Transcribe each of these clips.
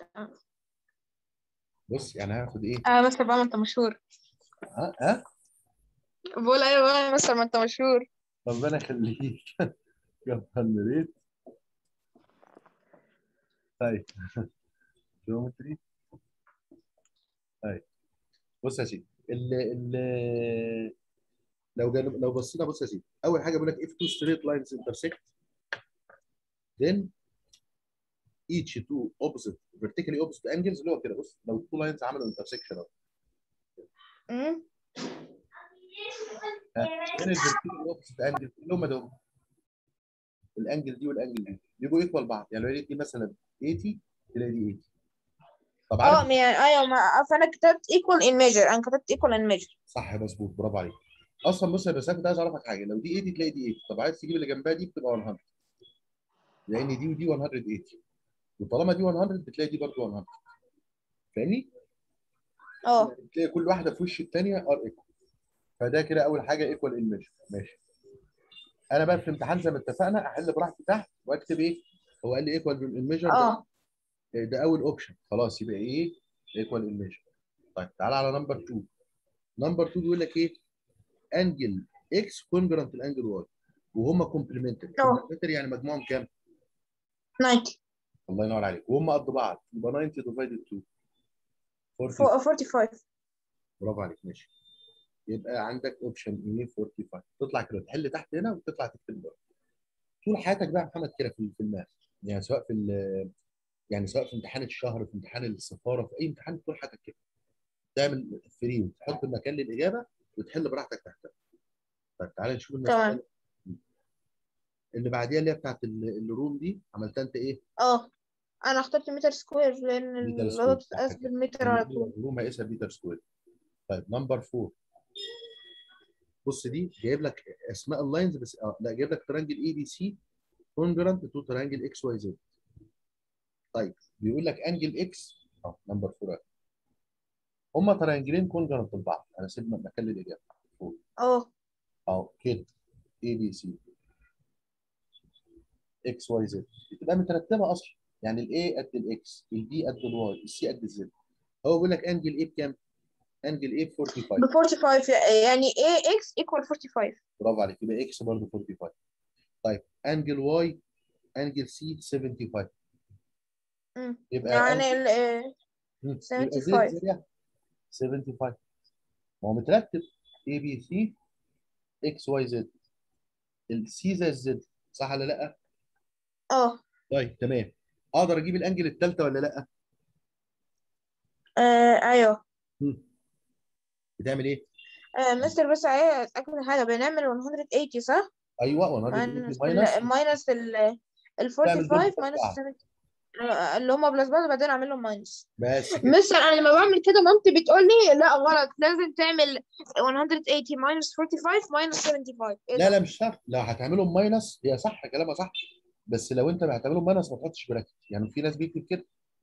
بص يعني هاخد ايه اه مستر بقى ما انت مشهور ها ها بقول ايوه بقى يا مستر ما انت مشهور ربنا يخليك يلا نريد طيب جيومتري طيب بص يا سيدي ال ال لو جانب لو بصينا بص يا سيدي اول حاجه بيقول لك if two straight lines intersect then each two opposite vertically opposite angles اللي هو كده بص لو two lines عملوا intersection اهو أمم. then الvertically opposite angles اللي هم دول الانجل دي والانجل دي بيبقوا ايكوال بعض يعني لو لقيت دي مثلا 80 تلاقي دي 80 طب عارف اه يعني ايوه ما فانا كتبت equal in measure انا كتبت equal in measure صح مظبوط برافو عليك اصلا بص يا بس انا كنت عايز اعرفك حاجه لو دي 80 تلاقي دي 80 طب عايز تجيب اللي جنبها دي بتبقى 100 لان دي ودي 180 وطالما دي 100 بتلاقي دي برضه 100 فاهمني؟ اه تلاقي كل واحده في وش الثانيه ار ايكوال فده كده اول حاجه ايكوال ان ميجر ماشي انا بقى في الامتحان زي ما اتفقنا احل براحتي تحت واكتب ايه؟ هو قال لي ايكوال الميجر اه ده اول اوبشن خلاص يبقى ايه؟ ايكوال الميجر طيب تعالى على نمبر 2 نمبر 2 بيقول لك ايه؟ انجل اكس كونجرنت الانجل واي وهم كومبلمنتري اه. كومبلمنتري يعني مجموعهم كام؟ 90 الله ينور عليك وهم قد بعض يبقى 90 ديفايدد 2 40 فوق 45 برافو عليك ماشي يبقى عندك اوبشن ايه 45 تطلع كده تحل تحت هنا وتطلع تكتب بره طول حياتك بقى يا محمد كده في في الماث يعني سواء في ال- يعني سواء في امتحان الشهر في امتحان السفاره في اي امتحان طول حياتك كده تعمل فري وتحط المكان للاجابه وتحل براحتك تحتها طيب تعالى نشوف المساله تمام. اللي بعديها اللي هي بتاعت ال- الروم دي عملتها انت ايه؟ اه انا اخترت متر سكوير لان متر سكوير. الغلط بتتقاس بالمتر على طول الروم هيقيسها بمتر سكوير طيب نمبر 4 بص دي جايب لك اسماء اللاينز بس اه لا جايب لك ترانجل اي بي سي كونجرنت تو ترانجل اكس واي زد طيب بيقول لك انجل اكس اه نمبر 4 هما ترانجلين كونجرنت لبعض انا سيبنا مكان للاجابه اه اه كده اي بي سي اكس واي زد بتبقى مترتبه اصلا يعني الاي قد الاكس البي قد الواي السي قد الزد هو بيقول لك انجل ايه بكام؟ انجل ايه ب 45 ب 45 يعني a x equal 45 برافو عليك يبقى اكس برضه 45 طيب انجل واي انجل سي 75 امم يبقى يعني أنجل- ال آه، مم. يبقى 75. زد زيها 75 ما هو مترتب اي بي سي اكس واي زد السي زي الزد صح ولا لا؟ اه طيب تمام اقدر اجيب الانجل الثالثه ولا لا؟ آه، ايوه مم. بتعمل ايه؟ آه، مستر بس عايز اتاكد من حاجه بنعمل 180 صح؟ ايوه 180 ماينس ماينس ماينس ال ال تعمل 45 دول ماينس بعض. ال 70 آه، اللي هما بلس بعض وبعدين اعمل لهم ماينس بس كده مستر انا لما بعمل كده مامتي بتقول لي لا غلط لازم تعمل 180 ماينس 45 ماينس 75 ايه لا ده؟ لا مش شرط لو هتعملهم ماينس هي صح كلامها صح بس لو انت هتعملهم ماينس ما تحطش براكت يعني في ناس بيكتب كده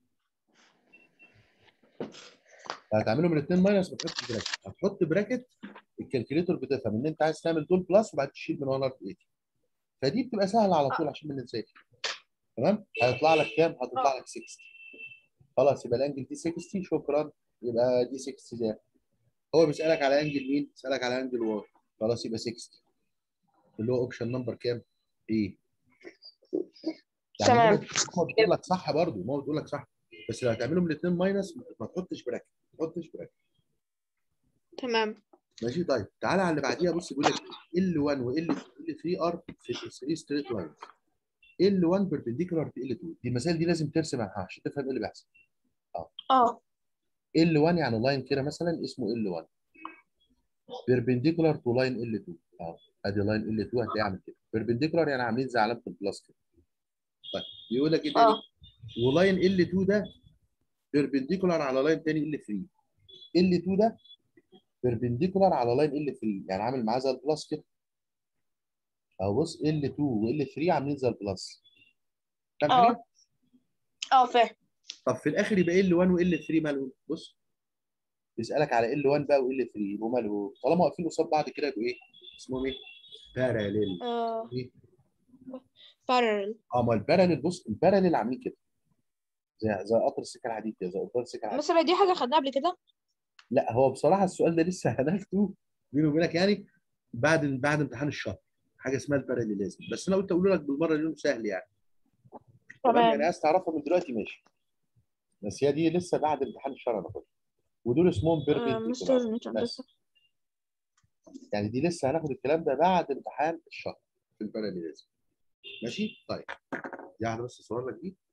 هتعملهم الاثنين ماينس ما تحطش براكت هتحط براكت الكالكوليتور بتفهم ان انت عايز تعمل دول بلس وبعد تشيل من 180 فدي بتبقى سهله على طول عشان ما ننساش تمام هيطلع لك كام؟ هتطلع لك 60 خلاص يبقى الانجل دي 60 شكرا يبقى دي 60 زي هو بيسالك على انجل مين؟ بيسالك على انجل واي خلاص يبقى 60 اللي هو اوبشن نمبر كام؟ ايه؟ يعني تمام. ماما ماما بتقول لك صح برضه ماما بتقول لك صح بس لو هتعملهم الاثنين ماينس ما تحطش براكت ما تحطش براكت تمام ماشي طيب تعالى على اللي بعديها بص بيقول لك ال1 وال2 ال3 ار في 3 ستريت لاينز ال1 بيربنديكولار في ال2 دي المسائل دي لازم ترسم عنها عشان تفهم ايه اللي بيحصل اه ال1 يعني لاين كده مثلا اسمه ال1 بيربنديكولار تو لاين ال2 اه ادي لاين ال2 هتلاقيه عامل كده بيربنديكولار يعني عاملين زي علامه البلس كده طيب بيقول لك ايه اه تاني ولاين ال2 ده بيربنديكولار على لاين تاني ال3 ال2 ده بيربنديكولار على لاين ال3 يعني عامل معاه زي البلس كده اهو بص ال2 وال3 عاملين زي البلس فاهم اه. حاجه؟ اه فاهم طب في الاخر يبقى ال1 وال3 مالهم بص يسالك على ال1 بقى وال3 يبقوا مالهم طالما واقفين قصاد بعض كده يبقوا ايه؟ اسمهم ايه؟ باراليل اه ايه؟ parallel اه ما الباراليل بص الباراليل عاملين كده زي زي قطر السكه الحديد كده زي قطار السكه الحديد مثلا دي حاجة خدناها قبل كده لا هو بصراحه السؤال ده لسه هناخده بيني وبينك يعني بعد بعد امتحان الشهر حاجه اسمها الباراليليزم بس انا قلت اقول لك بالمره لانه سهل يعني تمام يعني تمام عايز تعرفها من دلوقتي ماشي بس هي دي لسه بعد امتحان الشهر انا كنت ودول اسمهم آه، بيربنديكولار مستر مش بس هندسة يعني دي لسه هناخد الكلام ده بعد امتحان الشهر في الباراليليزم ماشي طيب دي واحده بس اصور لك دي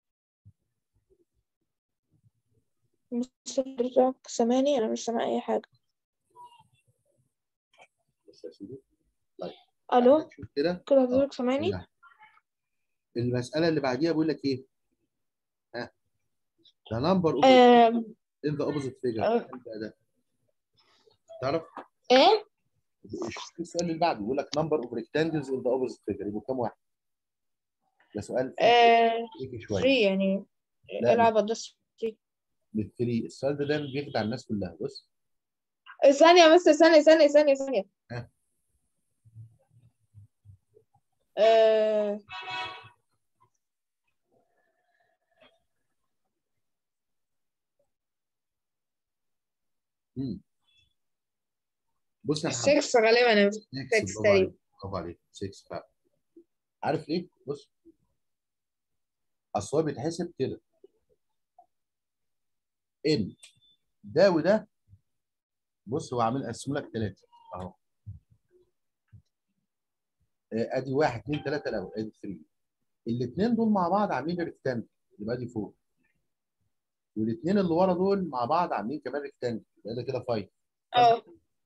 مستر سامعني أنا مش سامع أي حاجة بس يا سيدي ألو هنشوف كده كده آه، حضرتك سامعني ثانية. المساله اللي بعديها بيقول لك ايه ها the number of آم، in the opposite figure آه. ده ده تعرف إيه شوف السؤال اللي بعده بيقول لك number of rectangles in the opposite figure يبقوا كام واحد ده سؤال آه، تريكي شويه 3 يعني لا، العب الدس 3 بالثري السؤال ده دايما بيخدع الناس كلها بص ثانية بس ثانية ثانية ثانية ثانية ها. آه، مم. بص يا محمد 6 غالبا 6 six برافو تقريبا. عليك برافو عليك 6 فعلا عارف ليه؟ بص اصل هو بيتحسب كده ان ده وده بص هو عامل قسم لك ثلاثه اهو آه، ادي واحد اثنين ثلاثه الاول ادي 3 الاثنين دول مع بعض عاملين ريكتانجل يبقى دي 4 والاثنين اللي ورا دول مع بعض عاملين كمان ريكتانجل يبقى ده كده 5 اه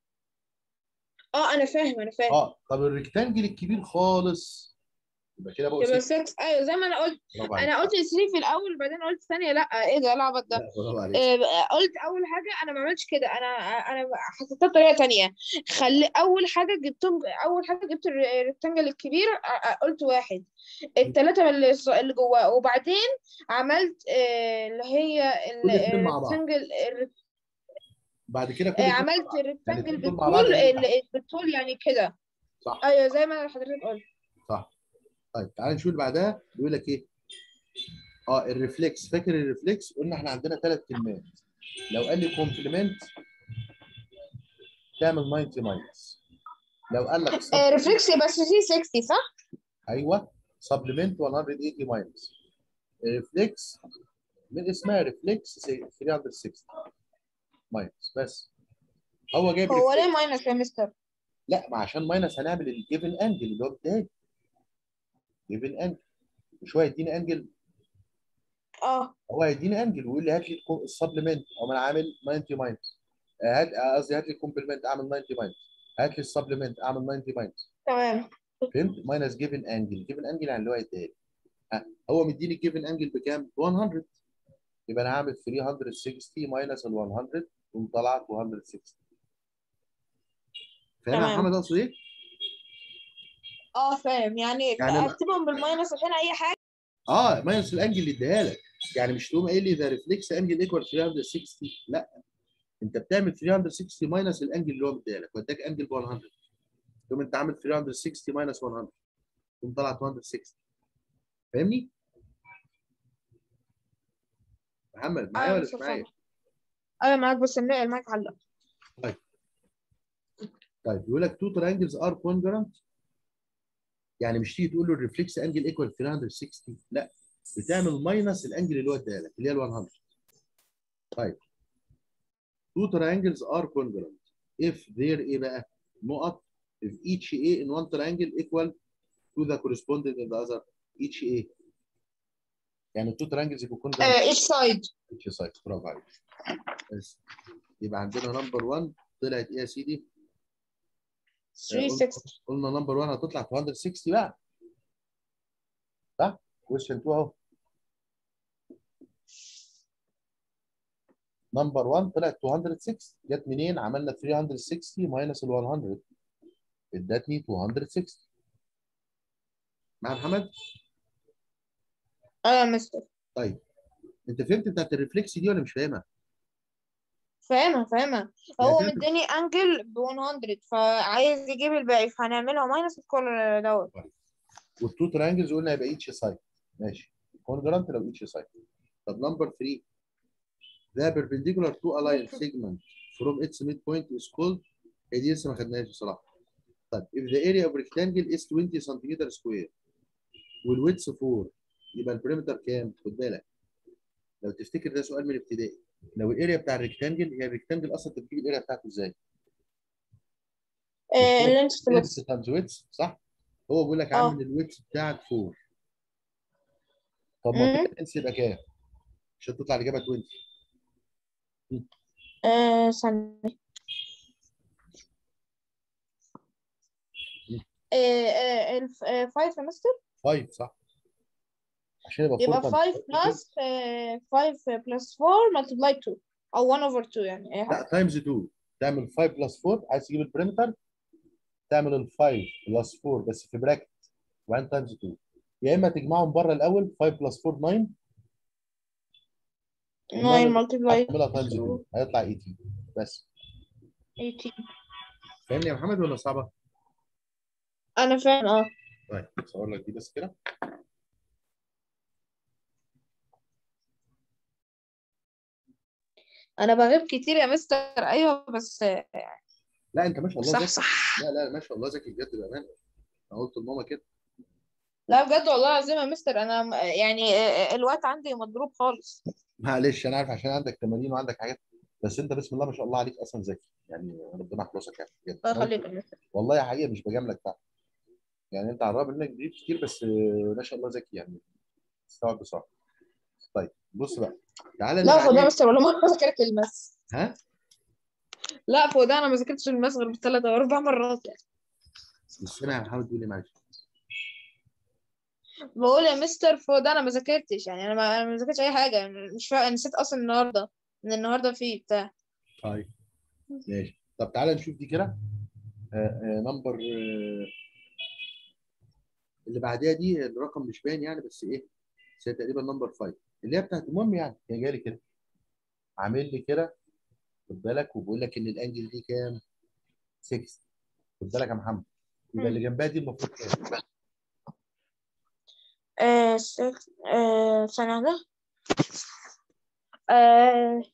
اه انا فاهم انا فاهم اه طب الريكتانجل الكبير خالص يبقى كده بقى يبقى 6 6 ايوه زي ما انا قلت برافو عليك انا قلت 3 في الاول بعدين قلت ثانيه لا ايه ده العبط ده لا، برافو عليك آه، قلت اول حاجه انا ما عملتش كده انا انا حسبتها بطريقه تانية خلي اول حاجه جبتهم اول حاجه جبت الر- الريكتانجل الكبير آه، آه، قلت واحد الثلاثه اللي اللي جواه وبعدين عملت آه، اللي هي ال- كل اتنين مع بعض. الريكتانجل الر- بعد كده كل آه، اتنين عملت مع بعض. الريكتانجل الاتنين دول مع بعض بالطول يعملوا ال- بالطول يعني كده صح ايوه زي ما حضرتك قلت صح طيب تعال نشوف اللي بعدها بيقول لك ايه اه الريفلكس فاكر الريفلكس قلنا احنا عندنا ثلاث كلمات لو قال لي كومبلمنت تعمل 90 ماينس لو قال لك آه، ريفلكس يبقى 360 صح؟ ايوه سبلمنت 180 ماينس ريفلكس من اسمها ريفلكس 360 ماينس بس هو جايب هو ريفلكس ليه ماينس يا مستر؟ لا ما عشان ماينس هنعمل الجيفن انجل اللي هو التاني جيفن انجل مش هو هيديني انجل اه هو هيديني انجل ويقول لي هات لي السبلمنت او انا عامل 90 ماينس هات قصدي هات لي الكومبلمنت اعمل 90 ماينس هات لي السبلمنت اعمل 90 ماينس تمام فهمت ماينس جيفن انجل جيفن انجل يعني اللي هو هيديها لي ها، هو مديني الجيفن انجل بكام؟ ب 100 يبقى انا هعمل 360 ماينس ال 100 تقوم طلعت 260 فاهم يا تمام. محمد اقصد ايه؟ اه فاهم يعني, يعني- اكتبهم بالماينس عشان اي حاجه اه ماينس الانجل اللي اديها لك يعني مش تقوم قايل لي ده ريفلكس انجل ايكوال 360 لا انت بتعمل 360 ماينس الانجل اللي هو مديها لك وداك انجل ب 100 تقوم انت عامل 360 ماينس 100 تقوم طلعت 260 فاهمني؟ محمد معايا ايوه ولا بس مش معايا؟ فاهمة. ايوه معاك بس النقل معاك علق طيب بيقول لك تو ترانجلز ار كونجرنت يعني مش تيجي تقول له الريفلكس انجل ايكوال 360 لا بتعمل ماينس الانجل اللي هو اداها لك اللي هي ال 100 طيب two triangles are congruent if there ايه بقى نقط if each A in one triangle equal to the corresponding in the other each A يعني two triangles يبقوا congruent ايتش سايد each side برافو عليك بس يبقى عندنا نمبر 1 طلعت ايه يا سيدي؟ 360 قلنا نمبر 1 هتطلع 260 بقى صح؟ كويشن 2 اهو نمبر 1 طلعت 206 جت منين؟ عملنا 360 ماينس ال 100 ادتني 260 مع محمد؟ ايوه يا مستر طيب انت فهمت بتاعت الريفلكس دي ولا مش فاهمها؟ فاهمها فاهمها هو يعني فهمت. مديني انجل ب 100 فعايز يجيب الباقي فهنعملها ماينس كل دوت والتو ترانجلز قلنا يبقى ايتش سايد ماشي كونجرانت لو ايتش سايد طب نمبر 3 the perpendicular to a line segment from its midpoint is called هي دي لسه ما خدناهاش بصراحه طيب if the area of rectangle is 20 سنتيمتر سكوير والويدث 4 يبقى البريمتر كام؟ خد بالك لو تفتكر ده سؤال من ابتدائي لو الاريا بتاع الريكتانجل هي الريكتانجل اصلا انت بتجيب الاريا بتاعته ازاي؟ آه، لينس لينس تايمز ويدث صح؟ هو بيقول لك اه. عامل الويدث بتاعك 4 طب ما مم. كده اللينس يبقى كام؟ عشان تطلع الاجابه 20 آه ثانية آه آه الف- آه 5 يا مستر 5 صح عشان يبقى يبقى 4 5 بلس 5 بلس 4 multiply 2 أو 1 over 2 يعني أي لا حاجة تايمز 2 تعمل 5 بلس 4 عايز تجيب البريمتر تعمل ال 5 بلس 4 بس في براكت وبعدين تايمز 2 يا اما تجمعهم بره الاول 5 بلس 4 9 9 multiply تعملها تايمز 2 هيطلع 18 بس 18 فاهمني يا محمد ولا صعبه؟ أنا فاهم اه طيب اصور لك دي بس كده أنا بغيب كتير يا مستر أيوه بس آه، لا انت ما شاء الله صح ذكي صح لا لا ما شاء الله ذكي بجد بامانه انا قلت لماما كده لا بجد والله العظيم يا مستر أنا م- يعني آه، آه، الوقت عندي مضروب خالص معلش انا عارف عشان عندك تمارين وعندك حاجات بس انت بسم الله ما شاء الله عليك اصلا ذكي يعني ربنا يحفظك يعني بجد الله يخليك يا مستر والله يا حقيقه مش بجاملك فعلا يعني انت على الرغم انك جديد كتير بس آه، ما شاء الله ذكي يعني تستوعب بسرعه طيب بص بقى تعالى اللي لا فوق ده يا بعديه مستر ولا مرة ذاكرت الماس ها لا فوق ده أنا ما ذاكرتش الماس غير بثلاث أو أربع مرات يعني بس انا هحاول تقول لي معلش بقول يا مستر فوق ده أنا ما ذاكرتش يعني أنا ما أنا ما ذاكرتش أي حاجة مش فا... نسيت أصلا النهاردة إن النهاردة فيه بتاع طيب ماشي طب تعالى نشوف دي كده نمبر اللي بعديها دي الرقم مش باين يعني بس ايه بس هي تقريبا نمبر 5 اللي هي بتاعت المهم يعني هي جالي كده عامل لي كده خد بالك وبقول لك ان الانجل دي كام 6 خد بالك يا محمد يبقى اللي جنبها دي المفروض كام آه سك... آه ثانية واحدة آه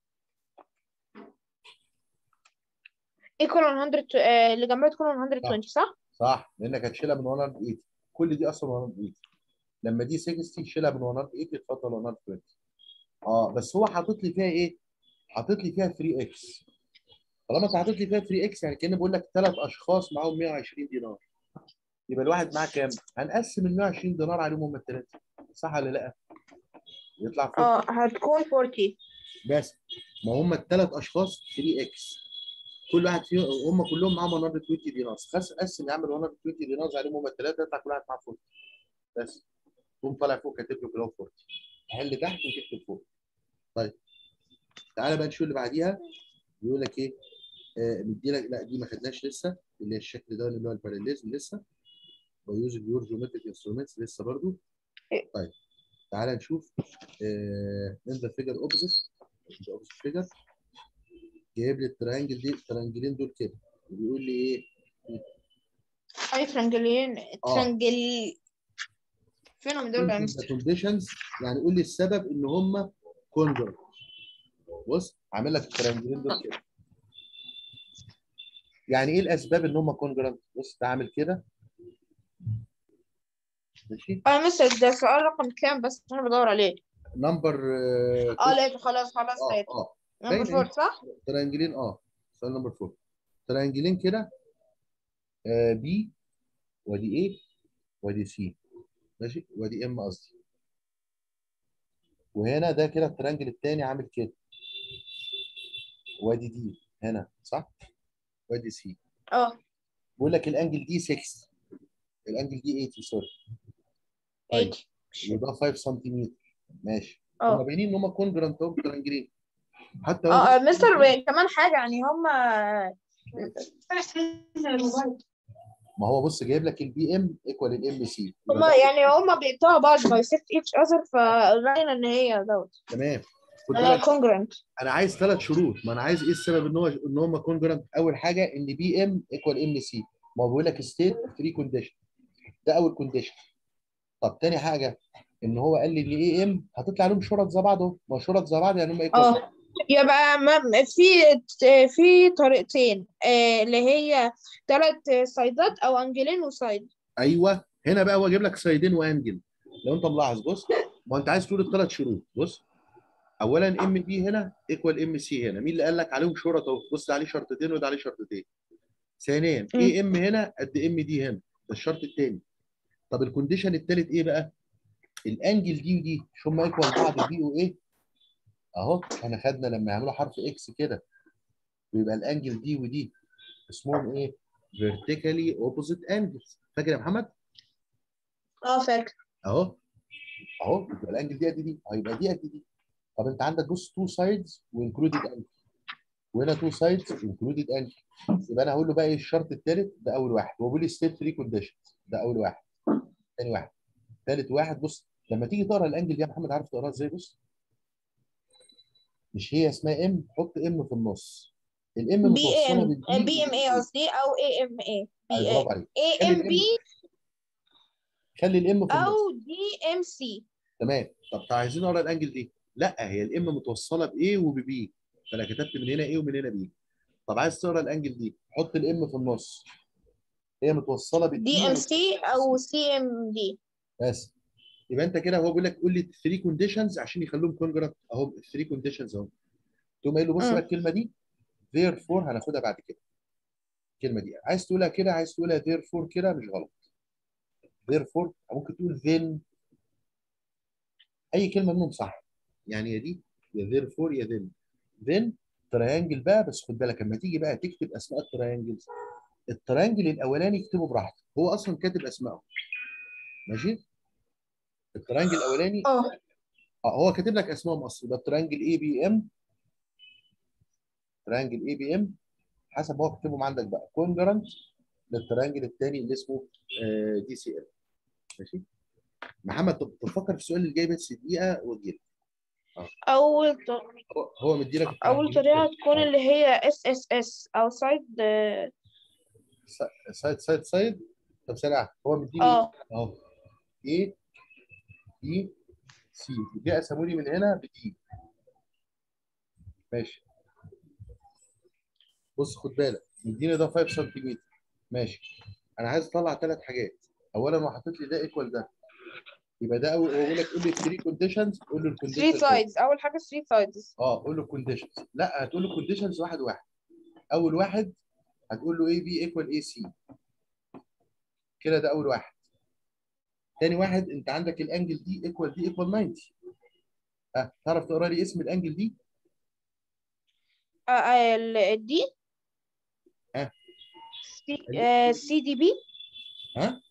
equal 100 آه اللي جنبها تكون 120 صح؟ صح لانك هتشيلها من 180 كل دي اصلا 180 لما دي 60 شيلها من 180 اتفضل 120 اه بس هو حاطط لي فيها ايه؟ حاطط لي فيها 3 اكس طالما انت حاطط لي فيها 3 اكس يعني كاني بقول لك ثلاث اشخاص معاهم 120 دينار يبقى الواحد معاه كام؟ هنقسم ال 120 دينار عليهم هم الثلاثه صح ولا لا؟ يطلع فوق اه هتكون 40 بس ما هم الثلاث اشخاص 3 اكس كل واحد فيهم هم كلهم معاهم 120 دينار خلاص قسم يعمل 120 دينار عليهم هم الثلاثه يطلع كل واحد معاه 40 بس تقوم طالع فوق كاتب له كده 40 تحل تحت وتكتب فوق طيب تعالى بقى نشوف اللي بعديها بيقول لك ايه آه مدي لك لا دي ما خدناش لسه اللي هي الشكل ده اللي هو الباراليزم لسه ويوز يور جيومتريك انسترومنتس لسه برضو طيب تعالى نشوف ان ذا فيجر اوبزيت اوبزيت فيجر جايب لي التريانجل دي التريانجلين دول كده وبيقول لي ايه اي ترانجلين ترانجل فينهم دول يا ذا مستر كونديشنز يعني قول لي السبب ان هم كونجر بص عامل لك التريانجلين دول كده يعني ايه الاسباب ان هم كونجرنت بص ده عامل كده ماشي اه مستر ده سؤال رقم كام بس انا بدور عليه نمبر اه لقيته خلاص خلاص اه لقيته اه نمبر باين فور إيه؟ صح؟ تريانجلين اه سؤال نمبر 4 تريانجلين كده آه بي ودي ايه ودي سي ماشي ودي ام قصدي وهنا ده كده التريانجل الثاني عامل كده وادي دي هنا صح وادي سي اه بقول لك الانجل دي 6 الانجل دي 80 سوري طيب 80 وده 5 سنتيمتر ماشي هم اه باينين ان هم كونجرانت اهو تريانجلين حتى هو اه مستر كمان حاجة يعني هم ما هو بص جايب لك البي ام ايكوال الام سي هم يعني هم بيقطعوا بعض by set each other فباين ان هي دوت تمام خد اه بالك congruent انا عايز ثلاث شروط ما انا عايز ايه السبب ان هو ان هم كونجرانت اول حاجه ان بي ام ايكوال ام سي ما هو بيقول لك ستيت 3 كونديشن ده اول كونديشن طب تاني حاجه ان هو قال لي ان اي ام هتطلع لهم شرط زي بعض اهو ما هو شرط زي بعض يعني هم ايكوال اه يبقى ما- في في طريقتين آه، اللي هي ثلاث سايدات او انجلين وسايد ايوه هنا بقى هو جايب لك سايدين وانجل لو انت ملاحظ بص ما انت عايز تقول الثلاث شروط بص اولا ام بي هنا ايكوال ام سي هنا مين اللي قال لك عليهم شرط اهو بص ده عليه شرطتين وده عليه شرطتين ثانيا مم. اي ام هنا قد ام دي هنا ده الشرط الثاني طب الكونديشن الثالث ايه بقى الانجل دي ودي مش هم ايكوال بعض بي وايه اهو احنا خدنا لما يعملوا حرف اكس كده بيبقى الانجل دي ودي اسمهم ايه vertically opposite angles فاكر يا محمد اه فاكر اهو اهو يبقى الانجل دي قد دي هيبقى دي قد دي طب انت عندك بص تو سايدز وانكلودد انجل وهنا تو سايدز وانكلودد انجل يبقى انا هقول له بقى ايه الشرط الثالث ده اول واحد هو بيقول لي ستيت 3 كونديشنز ده اول واحد ثاني واحد ثالث واحد بص لما تيجي تقرا الانجل دي يا محمد عارف تقراها ازاي بص مش هي اسمها ام حط ام في النص الام بي متوصله ام بالبي بي ام اي قصدي او اي ام اي بي برافو عليك اي خلي ام الام بي خلي الام في النص او دي ام سي تمام طب عايزين نقرا الانجل دي لا هي الام متوصله بايه وببي فانا كتبت من هنا ايه ومن هنا بي طب عايز تقرا الانجل دي حط الام في النص هي متوصله بالدي دي ام سي او سي ام دي بس يبقى انت كده هو بيقول لك قول لي 3 كونديشنز عشان يخلوهم كونجرنت اهو 3 كونديشنز اهو تقوم قايل له بص مم. بقى الكلمه دي therefore هناخدها بعد كده الكلمه دي عايز تقولها كده عايز تقولها therefore كده مش غلط therefore ممكن تقول then اي كلمه منهم صح يعني يا دي يا therefore يا then then تريانجل بقى بس خد بالك لما تيجي بقى تكتب اسماء التريانجلز التريانجل الاولاني اكتبه براحتك هو اصلا كاتب اسمائه ماشي التريانجل الاولاني اه اه هو كاتب لك اسمائهم اصلا يبقى التريانجل اي بي ام تريانجل اي بي ام حسب هو كاتبهم عندك بقى كونجرنت للتريانجل الثاني اللي اسمه دي سي ال ماشي محمد طب تفكر في السؤال اللي جاي بس دقيقه وتجيلك اول ط- هو- هو مديلك اول التريانجل طريقه تكون اللي هي اس اس اس او سايد سايد سايد سايد طب سريع هو مديني اه اهو ايه بي سي دي قسموا لي من هنا بدي ماشي بص خد بالك مديني ده 5 سنتيمتر ماشي انا عايز اطلع ثلاث حاجات اولا هو حاطط لي ده ايكوال ده يبقى ده اول هو بيقول لك قول لي 3 كونديشنز قول له 3 الكونديشنز سايدز اول حاجه 3 سايدز اه قول له كونديشنز لا هتقول له كونديشنز واحد واحد اول واحد هتقول له اي بي ايكوال اي سي كده ده اول واحد تاني واحد انت عندك الانجل دي ايكوال دي ايكوال 90 ها تعرف تقرا لي اسم الانجل دي دي ها؟ سي دي بي ها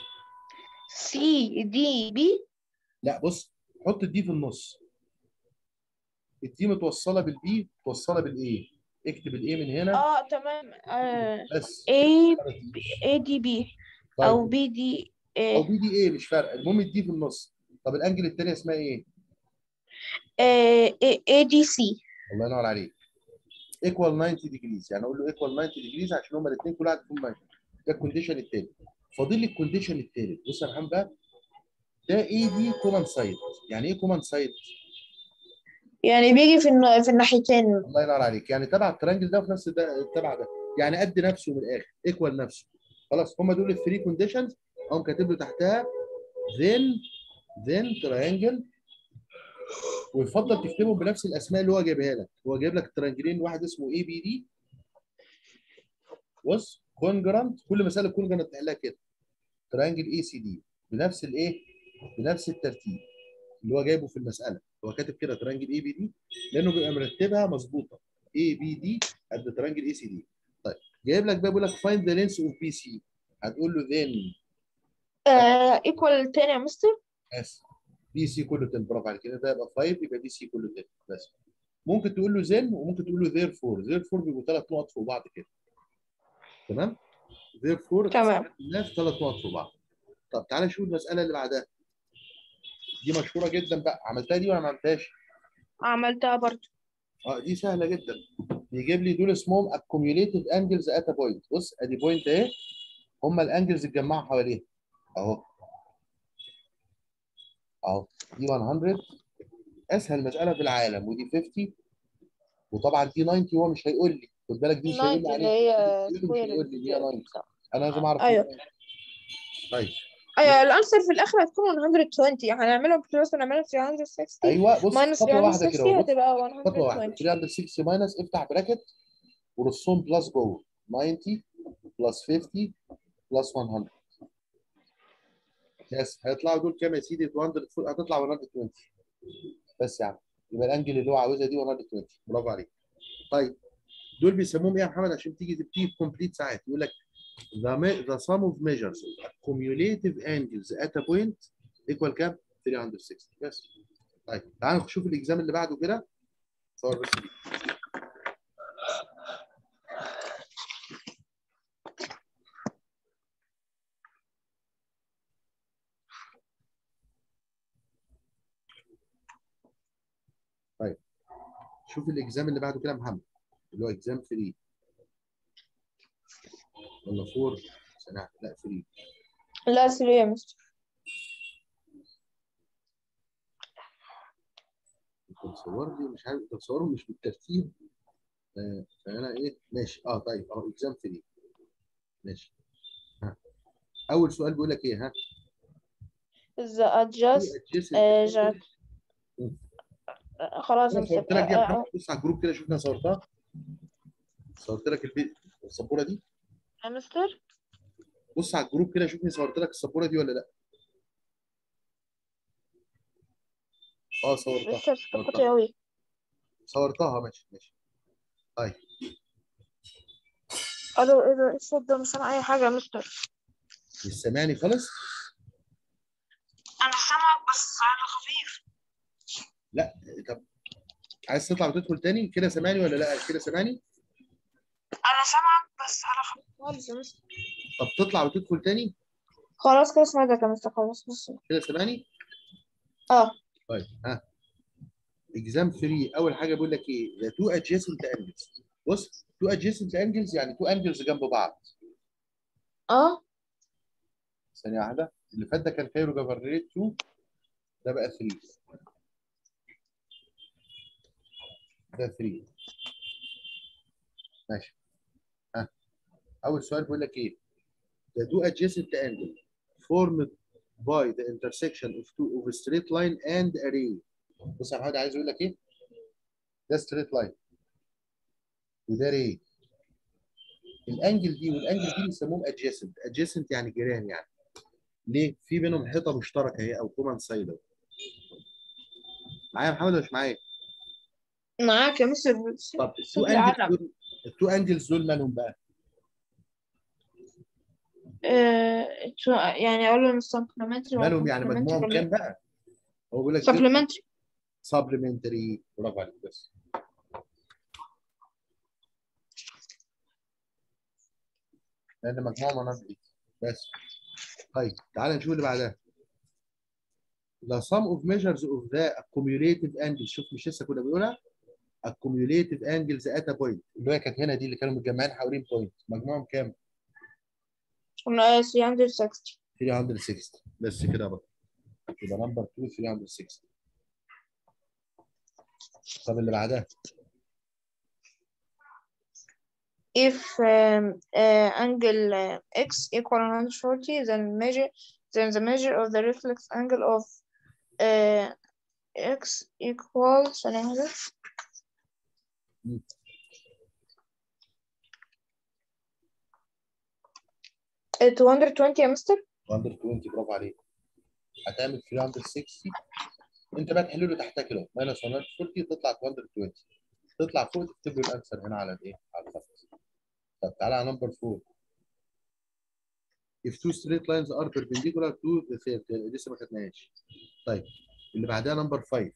سي دي بي لا بص حط الدي في النص الدي متوصله بالبي متوصله بالاي اكتب الاي من هنا اه تمام آه بس اي اي دي بي او طيب بي دي او بي دي اي مش فارقه المهم الدي في النص طب الانجل الثانيه اسمها ايه؟ اي دي سي الله ينور عليك ايكوال 90 ديجريز يعني اقول له ايكوال 90 ديجريز عشان هما الاثنين كل واحد فيهم 90 ده الكونديشن الثالث فاضل لي الكونديشن الثالث بص يا محمد بقى ده اي بي كومان سايد يعني ايه كومان سايد؟ يعني بيجي في الن- في الناحيتين الله ينور عليك يعني تبع الترانجل ده وفي نفس ده تبع ده يعني قد نفسه من الاخر ايكوال نفسه خلاص هم دول الثري كونديشنز اقوم كاتب له تحتها then then triangle ويفضل تكتبهم بنفس الاسماء اللي هو جايبها لك هو جايب لك ترانجلين واحد اسمه اي بي دي بص كونجرانت كل مساله كونجرانت تحلها كده ترانجل اي سي دي بنفس الايه بنفس الترتيب اللي هو جايبه في المساله هو كاتب كده ترانجل اي بي دي لانه بيبقى مرتبها مظبوطه اي بي دي قد ترانجل اي سي دي طيب جايب لك بقى بيقول لك فايند ذا لينس اوف بي سي هتقول له ذن ايكوال تاني يا مستر بس بي سي كله 10 برافو عليك كده ده يبقى 5 يبقى بي سي كله 10 بس ممكن تقول له زن وممكن تقول له ذير فور ذير فور بيبقوا ثلاث نقط فوق بعض كده تمام ذير فور تمام. الناس ثلاث نقط فوق بعض طب تعالى نشوف المساله اللي بعدها دي مشهوره جدا بقى عملتها دي ولا ما عملتهاش؟ عملتها برضو اه دي سهله جدا بيجيب لي دول اسمهم accumulated angles at a point بص ادي بوينت اهي هم الانجلز اتجمعوا حواليها اهو اهو دي 100 اسهل مساله في العالم ودي 50 وطبعا دي 90 هو مش هيقول لي خد بالك دي مش هيقول 90 لي اللي عليها هي مش سكوير هيقول لي دي 90 انا لازم اعرف أيوة. دي 90. طيب ايوه الانسر في الاخر هتكون 120 هنعملها بلس ونعملها 360 وايوه بص ماينس خطوه واحده كده 360 اهو بص هتبقى خطوه واحده 120 360 ماينس افتح براكت ورسهم بلس جوه 90 بلس 50 بلس 100 بس هيطلعوا دول كام يا سيدي 200 هتطلع 120 بس يا عم يبقى الانجل اللي هو عاوزها دي 120 برافو عليك طيب دول بيسموهم ايه يا محمد عشان تيجي تبتدي في كومبليت ساعات يقول لك the, me- the sum of measures of cumulative angles at a point equal كام 360 بس طيب تعال نشوف الاكزام اللي بعده كده صور بس دي طيب شوف الاكزام اللي بعده كده يا محمد اللي هو اكزام 3 ولا 4 سنة لا 3 لا 3 يا مستر انت مصور لي مش عارف انت مصورهم مش بالترتيب آه، فانا ايه ماشي اه طيب اهو اكزام 3 ماشي ها اول سؤال بيقول لك ايه ها the adjust adjacent آه، angles. جا- خلاص انا مستر صورت لك دي يا آه، محمد آه، بص على الجروب كده شوف انا صورتها صورت لك البي... السبوره دي يا مستر بص على الجروب كده شوفني صورت لك السبوره دي ولا لا اه صورتها مستر صورتها صوتي أوي صورتها ماشي ماشي طيب ألو إيه ده الصوت ده مش سامع أي حاجة يا مستر مش سامعني خالص أنا سامعك بس على خفيف لا طب عايز تطلع وتدخل تاني كده سامعني ولا لا كده سامعني أنا سامعك بس على خفيف خالص يا مستر طب تطلع وتدخل تاني خلاص كده سمعتك يا مستر خلاص بص كده سامعني اه طيب ها اكزام 3 اول حاجه بيقول لك ايه ذا تو ادجيسنت انجلز بص تو ادجيسنت انجلز يعني تو انجلز جنب بعض اه ثانيه واحده اللي فات ده كان كايرو جافرنيت 2 ده بقى 3 ده 3 ماشي ها اول سؤال بيقول لك ايه the two adjacent angle formed by the intersection of two of a straight line and a ray بص يا محمد عايز يقول لك ايه ده straight line وده ray الانجل دي والانجل دي بيسموهم adjacent adjacent يعني جيران يعني ليه في بينهم حيطه مشتركه اهي او كومن سايد معايا يا محمد ولا مش معايا معاك يا مستر طب التو صوت انجلز العرب. دول التو انجلز دول مالهم بقى آه، شو- يعني أقول له supplementary مالهم يعني مجموعهم كام بقى هو بيقول لك supplementary سبلمنتري برافو عليك بس لان مجموعه مناطق بس طيب تعال نشوف اللي بعدها the sum of measures of the accumulative angles شوف مش لسه كنا بنقولها accumulative angles at a point اللي هي كانت هنا دي اللي كانوا متجمعين حوالين بوينت مجموعهم كام؟ قلنا 360 360 بس كده بقى يبقى نمبر 2 360 طب اللي بعدها if um, uh, angle uh, x equal 140 then measure then the measure of the reflex angle of uh, x equal ثانية واحدة مم. uh, 220 يا مستر 120 برافو عليك هتعمل 360 انت بقى تحل له تحتها كده ماينس 140 تطلع 220 تطلع فوق تكتب له الانسر هنا على الايه؟ على الخط طب تعالى على نمبر 4 if two straight lines are perpendicular to the third لسه ما خدناهاش طيب اللي بعدها نمبر 5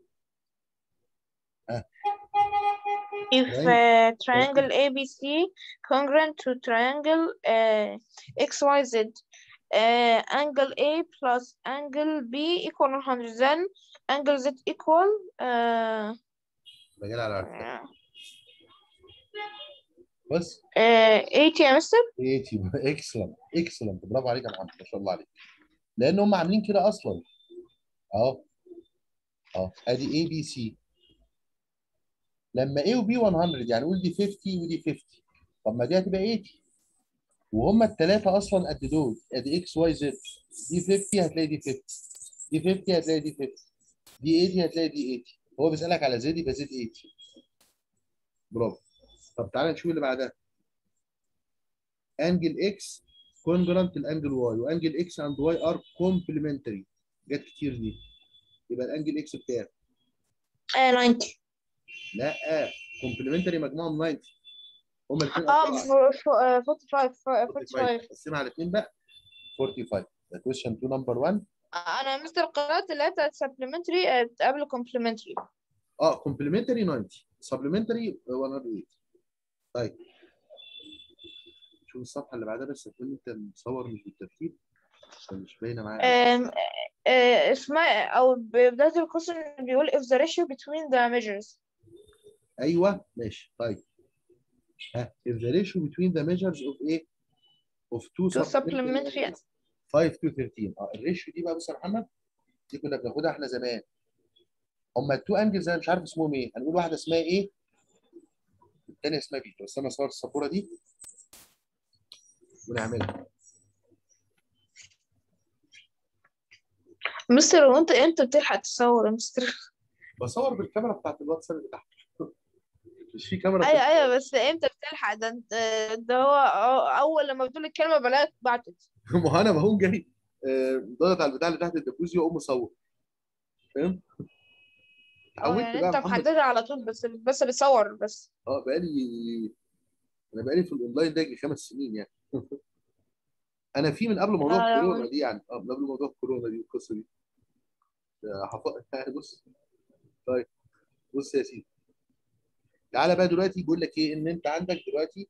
if uh, triangle ABC congruent to triangle uh, XYZ uh, angle A plus angle B equal 100 then angle Z equal uh, مجال على عارفة. بس uh, 80 يا مستر 80 اكسلنت اكسلنت برافو عليك يا محمد ما شاء الله عليك لان هم عاملين كده اصلا اهو اهو ادي A B C لما A و B 100 يعني قول دي 50 ودي 50 طب ما دي هتبقى 80 وهما الثلاثه اصلا قد دول ادي اكس واي زد دي 50 هتلاقي دي 50 دي 50 هتلاقي دي 50 دي 80 هتلاقي دي 80 هو بيسالك على زد يبقى زد 80 برافو طب تعالى نشوف اللي بعدها انجل اكس كونجرانت الانجل واي وانجل اكس اند واي ار كومبلمنتري جت كتير دي يبقى الانجل اكس بكام؟ آه 90 لا كومبلمنتري مجموعهم 90 هما الاثنين اه ف- ف- آه، 45 45 قسمها على الاثنين بقى 45 ده كويشن 2 نمبر 1 انا مستر قرات اللي هي بتاعت supplementary قبل complementary اه كومبلمنتري 90 سبلمنتري 180 طيب شوف الصفحه اللي بعدها بس هتكون انت مصور مش بالترتيب عشان مش باينه معايا آم، آه، اسمها او بداية القسم بيقول if the ratio between the measures ايوه ماشي طيب ها if the ratio between the measures of ايه of two Two supplementary supplementary. angles 5 to 13 اه الريشيو دي بقى بص يا محمد دي كنا بناخدها احنا زمان هما التو انجلز انا مش عارف اسمهم ايه هنقول واحده اسمها ايه الثانيه اسمها بي بس انا صور السبوره دي ونعملها مستر وانت امتى بتلحق تصور يا مستر بصور بالكاميرا بتاعت الواتساب اللي تحت مش في كاميرا ايوه ايوه بس امتى بتلحق ده انت ده هو أو- اول لما بتقول الكلمه بلاقيك بعتت ما هو انا بقوم جاي آه، ضاغط على البتاع اللي تحت الدبوزي واقوم مصور فاهم؟ اه اتعودت يعني بقى انت يا محمد محددها على طول بس بس بتصور بس اه بقالي انا بقالي في الاونلاين ده يجي خمس سنين يعني انا في من قبل موضوع آه، الكورونا دي يعني اه من قبل موضوع الكورونا دي القصه دي آه، حف- يعني بص طيب بص يا سيدي تعالى بقى دلوقتي بيقول لك ايه ان انت عندك دلوقتي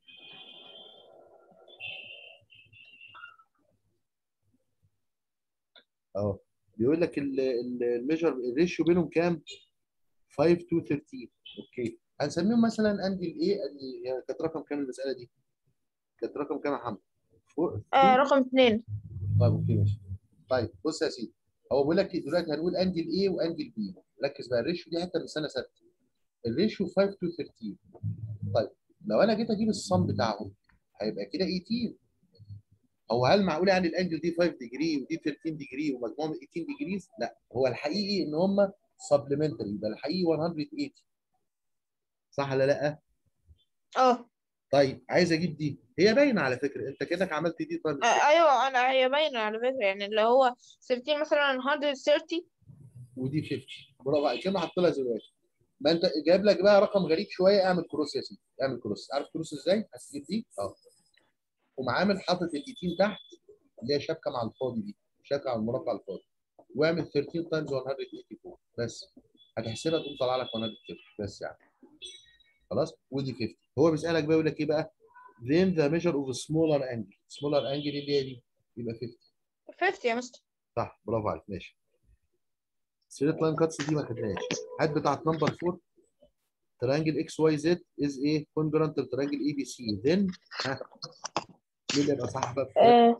اه بيقول لك ال- ال- الميجر الريشيو بينهم كام 5 to 13 اوكي هنسميهم مثلا انجل ايه يعني كانت رقم كام المساله دي كانت رقم كام يا محمد فوق- آه رقم اثنين طيب اوكي ماشي طيب بص يا سيدي هو بيقول لك دلوقتي هنقول انجل ايه وانجل بي ركز بقى الريشيو دي حتى من سنه ثابته الريشيو 5 to 13 طيب لو انا جيت اجيب الصم بتاعهم هيبقى كده 18 هو هل معقول يعني الانجل دي 5 ديجري ودي 13 ديجري ومجموعهم 18 ديجريز؟ لا هو الحقيقي ان هم سبلمنتري يبقى الحقيقي 180 صح ولا لا؟ اه طيب عايز اجيب دي هي باينه على فكره انت كانك عملت دي طيب آه، ايوه انا هي باينه على فكره يعني اللي هو 17 مثلا 130 ودي 50 برافو عليك كده حط لها زواج ما انت جايب لك بقى رقم غريب شويه اعمل كروس يا سيدي اعمل كروس عارف كروس ازاي؟ هتجيب دي اه قوم عامل حاطط الايتين تحت اللي هي شبكه مع الفاضي دي شبكه على المربع الفاضي واعمل 13 تايمز 184 بس هتحسبها تقوم طالع لك 150 بس يعني خلاص ودي 50 هو بيسالك بقى يقول لك ايه بقى؟ then the measure of a smaller angle smaller angle اللي هي دي يبقى 50 50 يا مستر صح برافو عليك ماشي ستريت لاين كاتس دي ما خدناهاش هات بتاعت نمبر 4 ترانجل اكس واي زد از ايه كونجرانت ترانجل اي بي سي ذن ها مين اللي يبقى صح بقى في الكلام؟ آه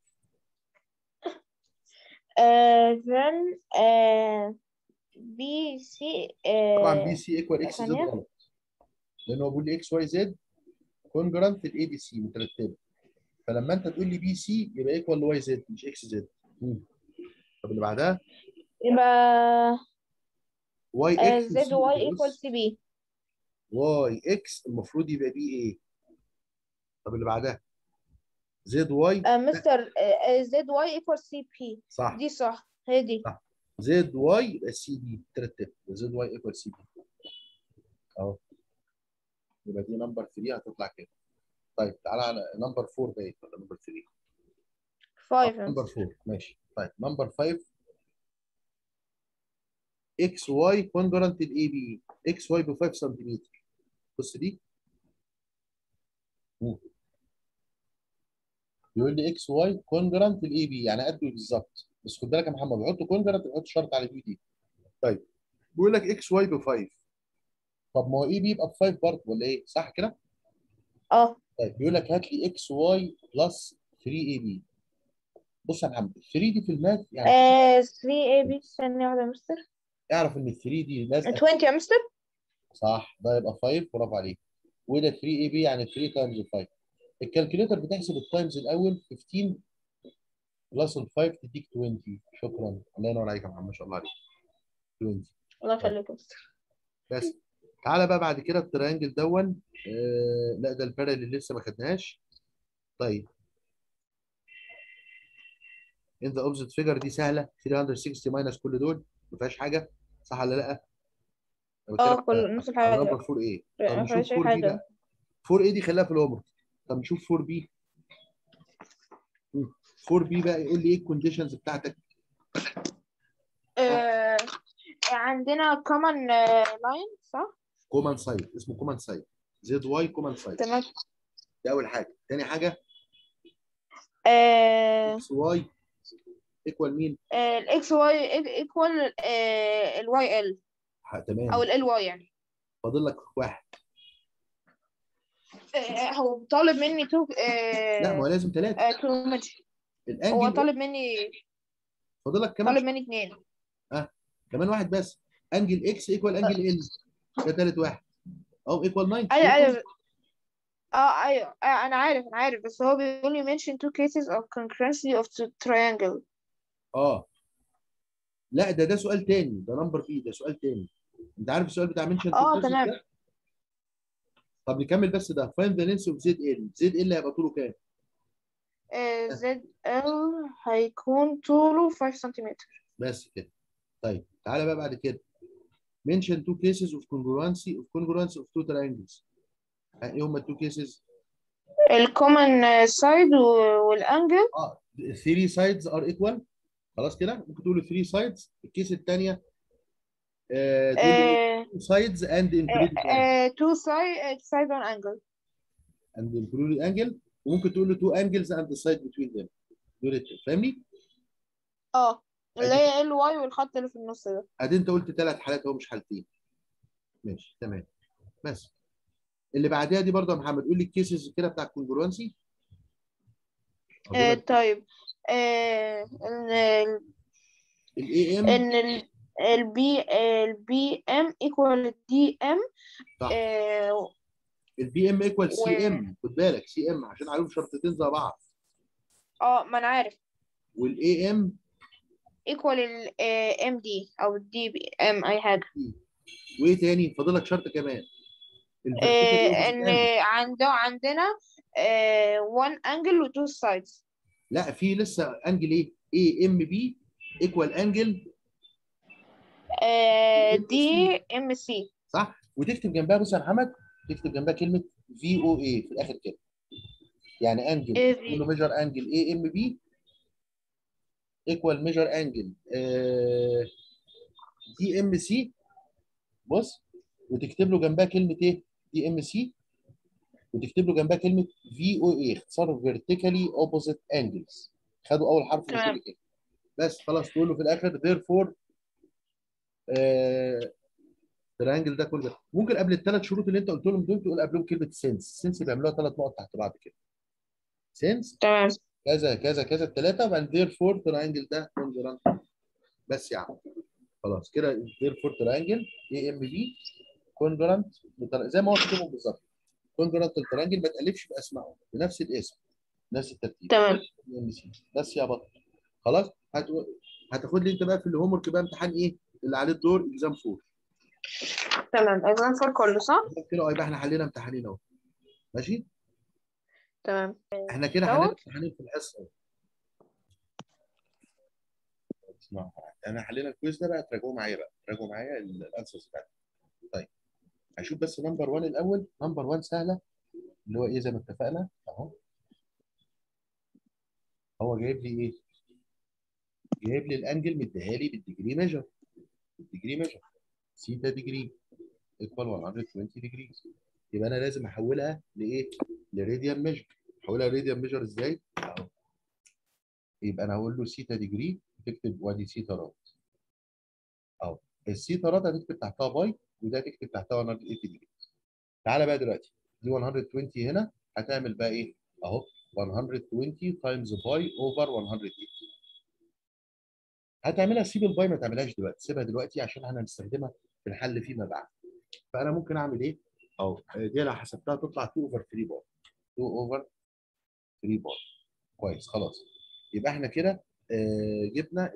آه then آه بي سي طبعا بي آه سي ايكوال اكس زد ثانية. غلط لان هو بيقول لي اكس واي زد كونجرانت الاي بي سي مترتبه فلما انت تقول لي بي سي يبقى ايكوال واي زد مش اكس زد طب اللي بعدها يبقى واي آه اكس زد واي ايكوال سي بي واي اكس المفروض يبقى بي ايه طب اللي بعدها زد واي آه مستر آه زد واي ايكوال سي بي صح دي صح هي دي زد واي يبقى سي دي ترتب زد واي ايكوال سي دي اهو يبقى دي نمبر 3 هتطلع كده طيب تعالى على نمبر 4 بقى ولا نمبر 3 5 نمبر 4 ماشي طيب نمبر 5 اكس واي كونجرانت الاي بي اكس واي ب 5 سنتيمتر بص دي مم. بيقول لي اكس واي كونجرانت الاي بي يعني قده بالظبط بس خد بالك يا محمد بحط كونجرانت بحط شرط على البي دي طيب بيقول لك اكس واي ب 5 طب ما هو اي بي يبقى ب 5 برضه ولا ايه صح كده؟ اه طيب بيقول لك هات لي اكس واي بلس 3 اي بي بص يا محمد ال 3 دي في الماث يعني آه 3 اي بي ثانية واحدة يا مستر اعرف ان ال 3 دي لازقه 20 يا مستر صح ده يبقى 5 برافو عليك وده 3 اي بي يعني 3 تايمز 5 الكالكوليتر بتحسب التايمز الاول 15 بلس ال 5 تديك 20 شكرا الله ينور عليك يا محمد ما شاء الله عليك 20 الله يخليك يا مستر بس تعالى بقى بعد كده التريانجل دون آه لا ده البارل اللي لسه ما خدناهاش طيب ان ذا اوبزيت فيجر دي سهله 360 ماينس كل دول ما فيهاش حاجه صح ولا لا؟ أنا اه بتكلم كل نفس الحاجة على نمبر 4 ايه طب ما نشوف فيهاش أي 4 بي حاجة بقى 4 ايه دي خليها في الهوم طب نشوف 4 بي 4 بي بقى يقول لي ايه الكونديشنز بتاعتك آه عندنا common لاين صح؟ كومان سايد اسمه كومان سايد زد واي كومان سايد تمام دي اول حاجه تاني حاجه آه اكس واي ايكوال مين الاكس واي ايكوال الواي ال ها، تمام او ال واي يعني فاضل لك واحد آه هو طالب مني تو لا ما هو لازم ثلاثه تو ماتش هو الانجل طالب مني فاضل لك طالب كمان مني اثنين كمان واحد بس انجل اكس ايكوال انجل ال ده ثالث واحد او ايكوال 90 ايوه ايوه اه ايوه آه، انا عارف انا عارف بس هو بيقول لي mention two cases of concurrency of the triangle اه لا ده ده سؤال تاني ده نمبر بي ده سؤال تاني انت عارف السؤال بتاع منشن اه تمام طب نكمل بس ده find the length of زد ال زد ال هيبقى طوله كام آه زد ال هيكون طوله 5 سنتيمتر بس كده طيب تعالى بقى بعد كده mention two cases of congruency of congruence of two triangles ها، ايه هما التو cases الكومن سايد والانجل اه 3 sides are equal خلاص كده ممكن تقول 3 sides الكيس الثانيه آه آه two sides and included angle آه two side side on angle and included angle وممكن تقول له two angles and the side between them دول الت- فاهمني؟ اه اللي هي ال واي والخط اللي في النص ده ادي انت قلت ثلاث حالات اهو مش حالتين ماشي تمام بس اللي بعدها دي برضه يا محمد قول لي الكيسز كده بتاع الكونجروانسي آه طيب آه ان الاي ام ان ال البي البي ام ايكوال دي ام صح اه البي ام ايكوال و- سي ام خد بالك سي ام عشان عليهم شرطتين زي بعض آه، ما انا عارف والاي ام ايكوال الام دي او الدي بي ام اي حاجه وايه تاني فاضل لك شرط كمان الvertical آه opposite ان angle. عنده عندنا آه one angle و two sides لا في لسه انجل ايه اي ام بي ايكوال انجل آه دي ام سي صح وتكتب جنبها بص يا محمد تكتب جنبها كلمه في او اي في الاخر كده يعني انجل إيه في- كله ميجر انجل اي ام بي ايكوال ميجر انجل دي ام سي بص وتكتب له جنبها كلمه ايه دي ام سي وتكتب له جنبها كلمه في او اي اختصار فيرتيكالي اوبوزيت انجلز خدوا اول حرف من تمام. كل كده بس خلاص تقول له في الاخر therefore آه التريانجل ده كله ممكن قبل الثلاث شروط اللي انت قلت لهم دول تقول قبلهم كلمه سنس سنس بيعملوها ثلاث نقط تحت بعض كده سنس تمام كذا كذا كذا الثلاثه وبعدين therefore تريانجل ده congruent بس يا عم خلاص كده therefore تريانجل اي ام بي كونجرانت زي ما هو كاتبهم بالظبط كونجرانت التريانجل ما تالفش باسمائهم بنفس الاسم نفس الترتيب تمام ام سي بس يا بطل خلاص هت- هتاخد لي انت بقى في الهوم ورك بقى امتحان ايه اللي عليه الدور اكزام 4 تمام اكزام فور كله صح كده اه يبقى احنا حلينا امتحانين اهو ماشي تمام احنا كده دوت. حلينا امتحانين في الحصه اسمع انا حلينا الكويز ده بقى تراجعوا معايا بقى تراجعوا معايا ال- الانسرز بتاعتي طيب هشوف بس نمبر 1 الاول نمبر 1 سهله اللي هو ايه زي ما اتفقنا اهو هو جايب لي ايه جايب لي الانجل مديها لي بالديجري ميجر بالديجري ميجر سيتا ديجري ايكوال 120 ديجري يبقى انا لازم احولها لايه لراديان ميجر احولها لراديان ميجر ازاي اهو يبقى انا هقول له سيتا ديجري تكتب وادي سيتا راد اهو السيتا راد هتكتب تحتها باي وده هتكتب تحتها 180 ديجري تعالى بقى دلوقتي دي 120 هنا هتعمل بقى ايه اهو 120 تايمز باي اوفر 180 هتعملها سيب الباي ما تعملهاش دلوقتي سيبها دلوقتي عشان احنا هنستخدمها في الحل فيما بعد فانا ممكن اعمل ايه اهو دي لو حسبتها تطلع 2 اوفر 3 بار 2 اوفر 3 بار كويس خلاص يبقى احنا كده آه، جبنا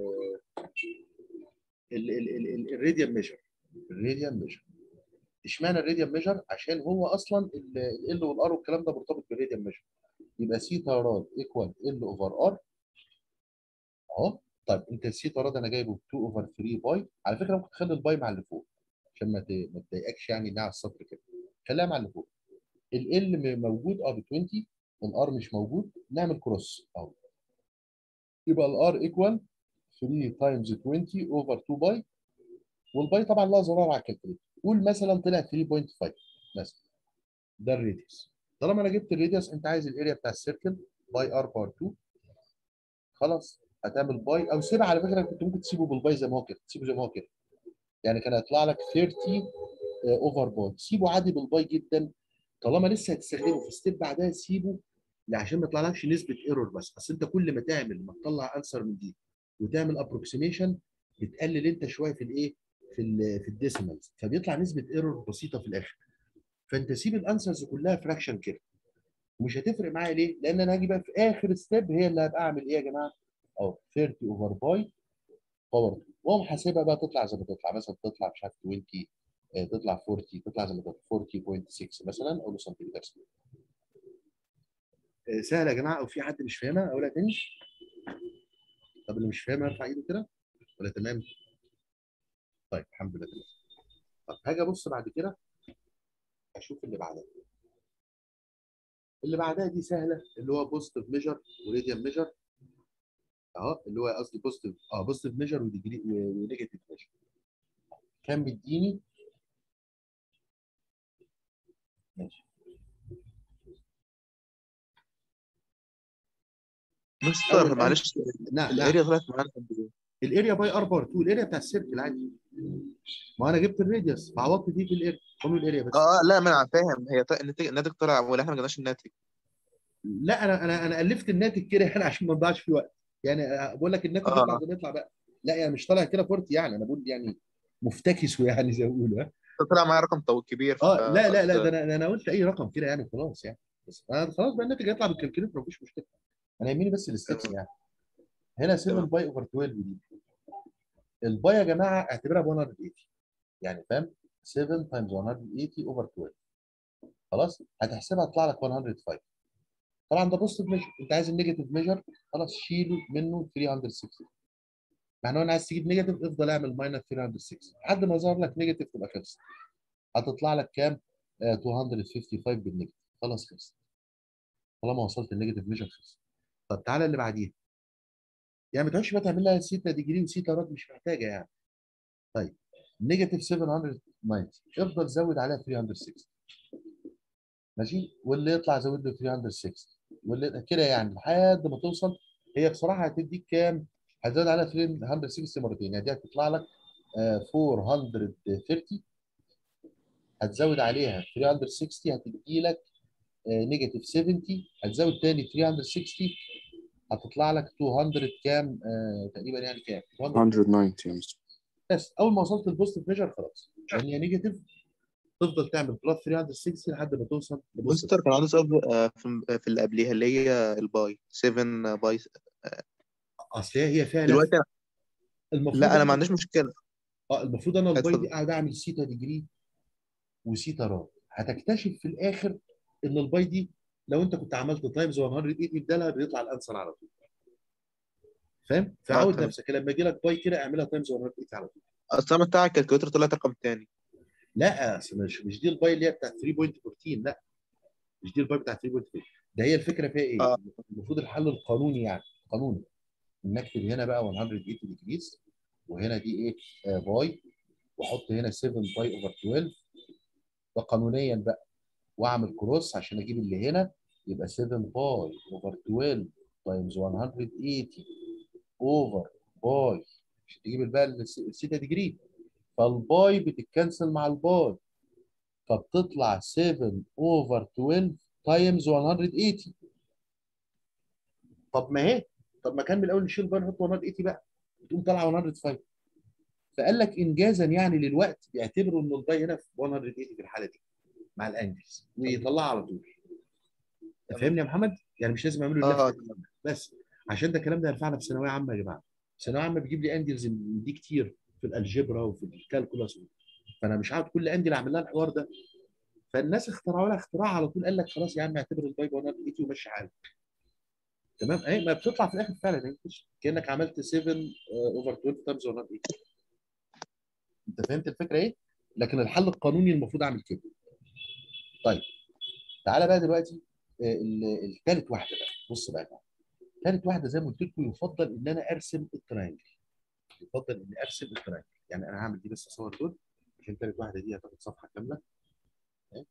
الراديان ميجر الراديان ميجر اشمعنى الراديان ميجر عشان هو اصلا ال والار والكلام ده مرتبط بالراديان ميجر يبقى سي تيارات ايكوال ال اوفر ار اهو طيب انت السي تيارات انا جايبه 2 اوفر 3 باي على فكره ممكن تخلي الباي مع اللي فوق عشان ما ت- ما تضايقكش يعني انها على السطر كده خليها مع اللي فوق ال موجود اه ب 20 الار مش موجود نعمل كروس اهو يبقى الار ايكوال 3 تايمز 20 اوفر 2 باي والباي طبعا لها زرار على الكالكوليتر قول مثلا طلع 3.5 مثلا ده الراديوس طالما انا جبت الراديوس انت عايز الاريا بتاع السيركل باي ار بار 2 خلاص هتعمل باي او سيبها على فكره كنت ممكن تسيبه بالباي زي ما هو كده تسيبه زي ما هو كده يعني كان هيطلع لك 30 اوفر باي سيبه عادي بالباي جدا طالما لسه هتستخدمه في ستيب بعدها سيبه لا عشان ما يطلعلكش نسبه ايرور بس اصل انت كل ما تعمل ما تطلع انسر من دي وتعمل ابروكسيميشن بتقلل انت شويه في الايه في ال في الديسيمالز فبيطلع نسبه ايرور بسيطه في الاخر فانت سيب الانسرز كلها فراكشن كده ومش هتفرق معايا ليه؟ لان انا هاجي بقى في اخر ستيب هي اللي هبقى اعمل ايه يا جماعه؟ اهو 30 اوفر باي باور 2 واقوم حاسبها بقى تطلع زي ما تطلع مثلا تطلع مش عارف 20 آه، تطلع 40 تطلع زي ما تطلع 40.6 مثلا او سنتيمتر سكوير آه، سهله يا جماعه او في حد مش فاهمها اقولها تاني طب اللي مش فاهمها يرفع ايده كده ولا تمام؟ طيب الحمد لله تمام طب هاجي ابص بعد كده اشوف اللي بعدها اللي بعدها دي سهله اللي هو بوزيتيف ميجر وراديان ميجر اهو اللي هو قصدي بوزيتيف اه بوزيتيف ميجر وديجري ونيجاتيف ميجر كان مديني ماشي مستر أول- معلش نعم نعم الاريا طلعت معانا قد ايه؟ الاريا باي ار بار 2 الاريا بتاع السيركل عادي ما انا جبت الراديوس فعوضت دي في الاريا قولوا الاريا بس اه آه، لا ما انا فاهم هي ط- الناتج الناتج طلع ولا احنا ما جبناش الناتج لا انا انا انا الفت الناتج كده يعني عشان ما نضيعش في وقت يعني بقول لك الناتج آه. يطلع زي ما يطلع بقى لا يعني مش طالع كده فورتي يعني انا بقول يعني مفتكس يعني زي ما بيقولوا ها طلع معايا رقم طويل كبير اه ف- لا لا لا قلت- ده انا انا قلت اي رقم كده يعني خلاص يعني بس أنا خلاص بقى الناتج هيطلع بالكالكوليتر مفيش مشكله انا يهمني بس الستبس تمام. يعني هنا 7 تمام. باي اوفر 12 دي الباي يا جماعه اعتبرها ب 180 يعني فاهم 7 تايمز 180 اوفر 12 خلاص هتحسبها تطلع لك 105 طبعا ده بوزيتيف ميجر انت عايز النيجاتيف ميجر خلاص شيله منه 360 معناه انا عايز تجيب نيجاتيف افضل اعمل ماينس 360 لحد ما يظهر لك نيجاتيف تبقى خلصت هتطلع لك كام؟ آه 255 بالنيجاتيف خلاص خلصت طالما وصلت النيجاتيف ميجر خلصت طب تعالى اللي بعديها يعني ما تقعدش بقى تعمل لها سيتا ديجري وسيتا راد مش محتاجه يعني طيب نيجاتيف 790 افضل زود عليها 360 ماشي واللي يطلع زود له 360 واللي كده يعني لحد ما توصل هي بصراحه هتديك كام؟ هتزود عليها 360 مرتين يعني دي هتطلع لك آه، 430 هتزود عليها 360 هتدي لك نيجاتيف 70 هتزود تاني 360 هتطلع لك 200 كام آه، تقريبا يعني كام 200 190 يا مستر بس اول ما وصلت البوزيتيف ميجر خلاص يعني هي نيجاتيف تفضل تعمل بلس 360 لحد ما توصل لبوزيتيف مستر كان عندي سؤال آه، في في اللي قبليها اللي هي الباي 7 باي اصل هي هي فعلا دلوقتي أنا- المفروض لا انا أنا- ما عنديش مشكله اه المفروض انا الباي اتفضل. دي قاعد اعمل سيتا ديجري وسيتا راد هتكتشف في الاخر ان الباي دي لو انت كنت عملت تايمز 180 بدالها بيطلع الانسر على طول فاهم؟ فعود تمام. نفسك لما يجي لك باي كده اعملها تايمز 180 على طول اصل انا بتاع الكالكوليتر طلعت رقم تاني لا أصل مش مش دي الباي اللي هي بتاعت 3.14 لا مش دي الباي بتاعت 3.14 ده هي الفكره فيها ايه؟ آه. المفروض الحل القانوني يعني قانوني ان اكتب هنا بقى 180 ديجريز وهنا دي ايه؟ آه باي واحط هنا 7 باي اوفر 12 ده قانونيا بقى واعمل كروس عشان اجيب اللي هنا يبقى 7 باي اوفر 12 تايمز 180 اوفر باي عشان تجيب بقى الس- السيتا ديجري فالباي بتتكنسل مع الباي فبتطلع 7 اوفر 12 تايمز 180 طب ما هي طب ما كان من الاول نشيل باي نحط 180 بقى وتقوم طالعه 105 فقال لك انجازا يعني للوقت بيعتبروا ان الباي هنا في 180 في الحاله دي مع الانجلز ويطلعها على طول أنت فاهمني يا محمد؟ يعني مش لازم اعمله اه اللفه دي. بس عشان ده الكلام ده ينفعنا في ثانويه عامه يا جماعه ثانويه عامه بيجيب لي انجلز من دي كتير في الالجبرا وفي الكالكولاس فانا مش عارف كل انجل اعمل لها الحوار ده فالناس اخترعوا لها اختراع على طول قال لك خلاص يا عم اعتبر الباي 180 ومشي حالك تمام اهي ما بتطلع في الاخر فعلا اهي كانك عملت 7 اوفر 12 تايمز 180 انت فهمت الفكره ايه؟ لكن الحل القانوني المفروض اعمل كده طيب تعالى بقى دلوقتي الثالث واحده بقى بص بقى ثالث واحده زي ما قلت لكم يفضل ان انا ارسم الترينجل يفضل اني ارسم الترينجل يعني انا هعمل دي بس اصور دول عشان ثالث واحده دي هتاخد صفحه كامله أهي.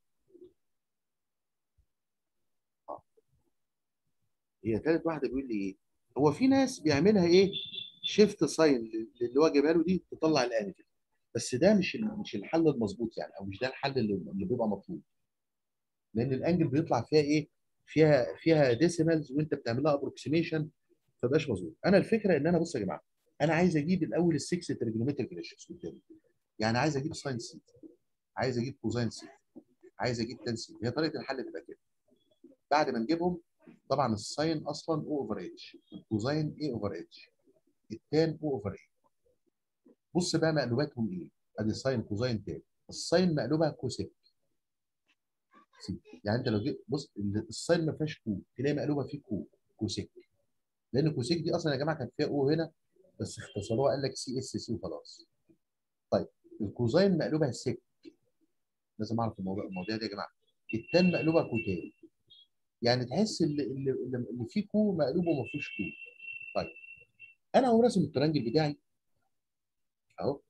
آه. هي ثالث واحده بيقول لي ايه هو في ناس بيعملها ايه شيفت ساين اللي هو جايبها له دي تطلع الانجل بس ده مش ال- مش الحل المظبوط يعني او مش ده الحل اللي اللي بيبقى مطلوب لان الانجل بيطلع فيها ايه فيها فيها ديسيمالز وانت بتعمل لها ابروكسيميشن فبقاش مظبوط انا الفكره ان انا بص يا جماعه انا عايز اجيب الاول السكس تريجونومتريك ريشيوز قدامي يعني عايز اجيب ساين سي عايز اجيب كوزاين سي عايز اجيب تان سي هي طريقه الحل تبقى كده بعد ما نجيبهم طبعا الساين اصلا او اوفر اتش الكوزاين اي اوفر اتش التان او اوفر اي بص بقى مقلوباتهم ايه ادي ساين كوزاين تان الساين مقلوبها كوسيك سي يعني انت لو جيت بص الساين ما فيهاش كو تلاقي مقلوبه فيه كو كوسيك لان كوسيك دي اصلا يا جماعه كانت فيها او هنا بس اختصروها قال لك سي اس سي وخلاص طيب الكوزاين مقلوبها سيك لازم اعرف الموضوع المواضيع دي يا جماعه التان مقلوبها كوتان يعني تحس اللي اللي, اللي اللي فيه كو مقلوب وما فيهوش كو طيب انا هو راسم الترانجل بتاعي اهو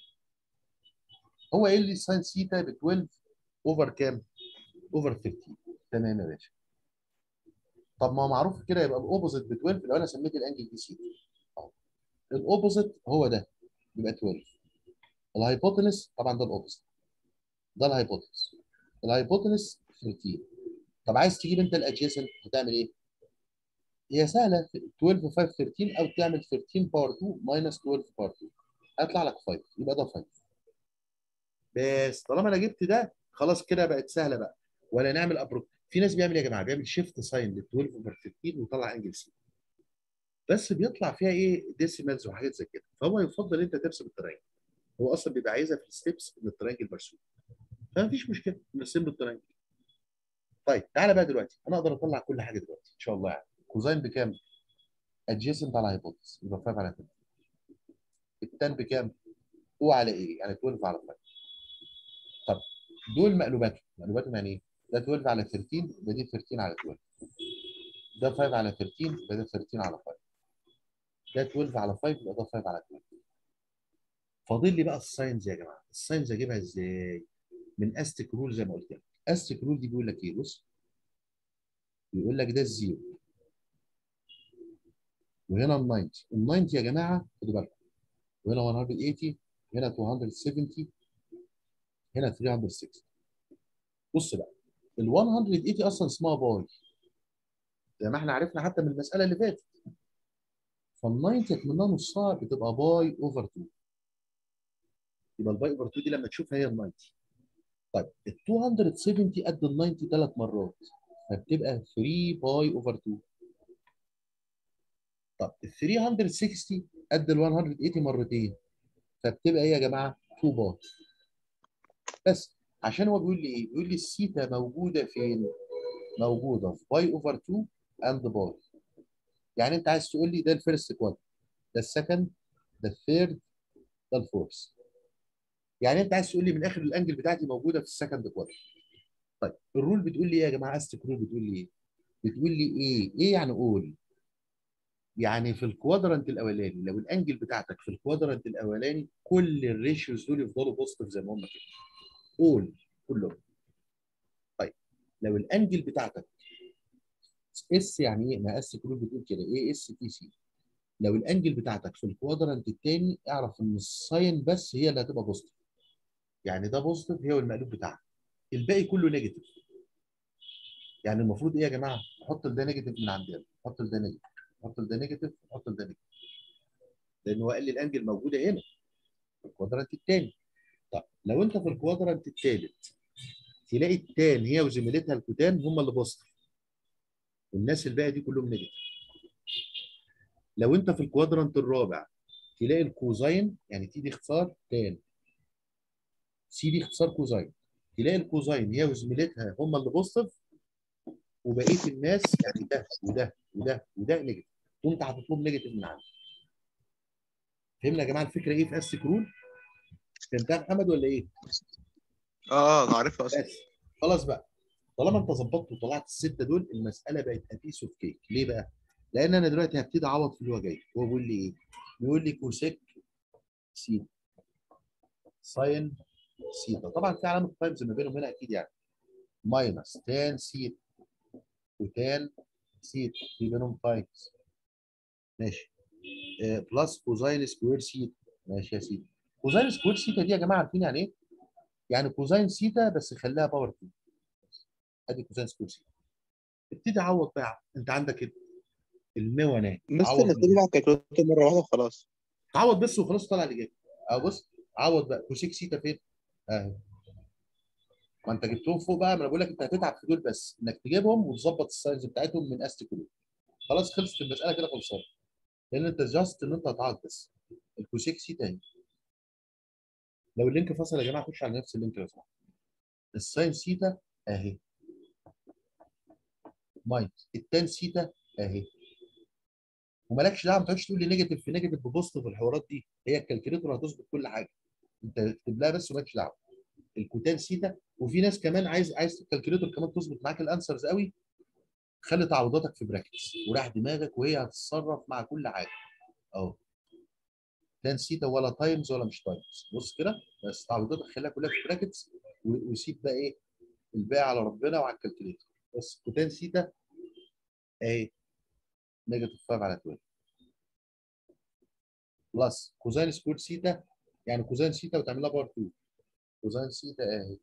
هو قايل لي ساين سيتا ب 12 اوفر كام؟ اوفر 15 تمام يا باشا طب ما هو معروف كده يبقى الاوبوزيت ب 12 لو انا سميت الانجل دي سيتا اهو الاوبوزيت هو ده يبقى 12 الهايبوتنس طبعا ده الاوبوزيت ده الهايبوتنس الهايبوتنس 13 طب عايز تجيب انت الادجيسنت هتعمل ايه؟ هي سهله 12 5 13 او تعمل 13 باور 2 ماينس 12 باور 2 هيطلع لك 5 يبقى ده 5 بس طالما انا جبت ده خلاص كده بقت سهله بقى ولا نعمل ابرو في ناس بيعمل إيه يا جماعه بيعمل شيفت ساين لل 12 اوفر 15 ويطلع انجل سي بس بيطلع فيها ايه ديسيمالز وحاجات زي كده فهو يفضل انت ترسم الترينجل هو اصلا بيبقى عايزها في الستبس ان الترينجل مرسوم فمفيش مشكله نرسم له الترينجل طيب تعالى بقى دلوقتي انا اقدر اطلع كل حاجه دلوقتي ان شاء الله يعني كوزاين بكام؟ ادجيسنت على هايبوتس يبقى 5 على 10 التان بكام؟ او على ايه؟ يعني 12 على 5 طب دول مقلوباتهم مقلوباتهم يعني ايه؟ ده 12 على 13 يبقى دي 13 على 12 ده 5 على 13 يبقى ده 13 على 5 ده 12 على 5 يبقى ده 5 على 12 فاضل لي بقى الساينز يا جماعه الساينز اجيبها ازاي؟ من استيك رول زي ما قلت لك استيك رول دي بيقول لك ايه بص بيقول لك ده الزيرو وهنا ال 90 ال 90 يا جماعه خدوا بالكم وهنا 180 هنا 270 هنا 360 بص بقى ال 180 اصلا اسمها باي زي ما احنا عرفنا حتى من المساله اللي فاتت فال 90 منها نصها بتبقى باي اوفر 2 يبقى الباي اوفر 2 دي لما تشوفها هي ال 90 طيب ال 270 قد ال 90 ثلاث مرات فبتبقى 3 باي اوفر 2 طب ال 360 قد ال 180 مرتين فبتبقى ايه يا جماعه 2 باي بس عشان هو بيقول لي ايه؟ بيقول لي السيتا موجوده فين؟ موجوده في باي اوفر 2 اند باي يعني انت عايز تقول لي ده الفيرست كوادر ده السكند ده الثيرد ده الفورث يعني انت عايز تقول لي من اخر الانجل بتاعتي موجوده في السكند كوادر طيب الرول بتقول لي ايه يا جماعه استك رول بتقول لي ايه؟ بتقول لي ايه؟ ايه يعني قول؟ يعني في الكوادرنت الاولاني لو الانجل بتاعتك في الكوادرنت الاولاني كل الريشيوز دول يفضلوا بوزيتيف زي ما هم كده قول كلهم طيب لو الانجل بتاعتك اس يعني ايه ما اس كلهم بتقول كده ايه اس تي سي لو الانجل بتاعتك في الكوادرنت الثاني اعرف ان الساين بس هي اللي هتبقى بوزيتيف يعني ده بوزيتيف هي والمقلوب بتاعها الباقي كله نيجاتيف يعني المفروض ايه يا جماعه نحط ده نيجاتيف من عندنا نحط ده نيجاتيف نحط ده نيجاتيف نحط ده نيجاتيف لان هو قال لي الانجل موجوده هنا في الكوادرانت الثاني طب لو انت في الكوادرانت الثالث تلاقي التان هي وزميلتها الكوتان هم اللي بوزيتيف والناس الباقي دي كلهم نيجاتيف لو انت في الكوادرانت الرابع تلاقي الكوزاين يعني تي دي اختصار تان سي دي اختصار كوزاين تلاقي الكوزاين هي وزميلتها هم اللي بوزيتيف وبقيه الناس يعني ده وده وده وده نيجاتيف وانت حاطط لهم نيجاتيف من عندك فهمنا يا جماعه الفكره ايه في اس كرول؟ فهمتها يا محمد ولا ايه؟ اه انا عارفها اصلا بس خلاص بقى طالما انت ظبطت وطلعت السته دول المساله بقت ابيس اوف كيك ليه بقى؟ لان انا دلوقتي هبتدي اعوض في اللي هو جاي هو بيقول لي ايه؟ بيقول لي كوسيك سيتا ساين سيتا طبعا في علامه تايمز ما بينهم هنا اكيد يعني ماينس تان سيتا وتان سيتا في بينهم تايمز ماشي آه بلس كوزاين سكوير سيتا ماشي يا سيدي كوزاين سكوير سيتا دي يا جماعه عارفين يعني ايه؟ يعني كوزاين سيتا بس خليها باور 2 ادي كوزاين سكوير سيتا ابتدي عوض بقى انت عندك ال- المونات مستر عوض نبتدي مع الكالكوليتر مره واحده وخلاص عوض بس وخلاص طلع الاجابه اهو بص عوض بقى كوسيك سيتا فين؟ اهي ما انت جبتهم فوق بقى ما انا بقول لك انت هتتعب في دول بس انك تجيبهم وتظبط الساينز بتاعتهم من است كلهم خلاص خلصت المساله كده خلصانه لان انت جاست ان انت هتعوض بس الكوسيك سيتا اهي لو اللينك فصل يا جماعه خش على نفس اللينك لو سمحت الساين سيتا اهي ماينس التان سيتا اهي ومالكش دعوه ما تقعدش تقول لي نيجاتيف في نيجاتيف ببوزيتيف والحوارات دي هي الكالكوليتر هتظبط كل حاجه انت اكتب لها بس ومالكش دعوه الكوتان سيتا وفي ناس كمان عايز عايز الكالكوليتر كمان تظبط معاك الانسرز قوي خلي تعويضاتك في براكتس وراح دماغك وهي هتتصرف مع كل حاجه اهو تان سيتا ولا تايمز ولا مش تايمز بص كده بس تعويضاتك خليها كلها في براكتس و- وسيب بقى ايه الباقي على ربنا وعلى الكالكوليتر بس كوتان سيتا اهي نيجاتيف 5 على 12 بلس كوزين سكوير سيتا يعني كوزين سيتا وتعمل لها باور 2 كوزين سيتا اهي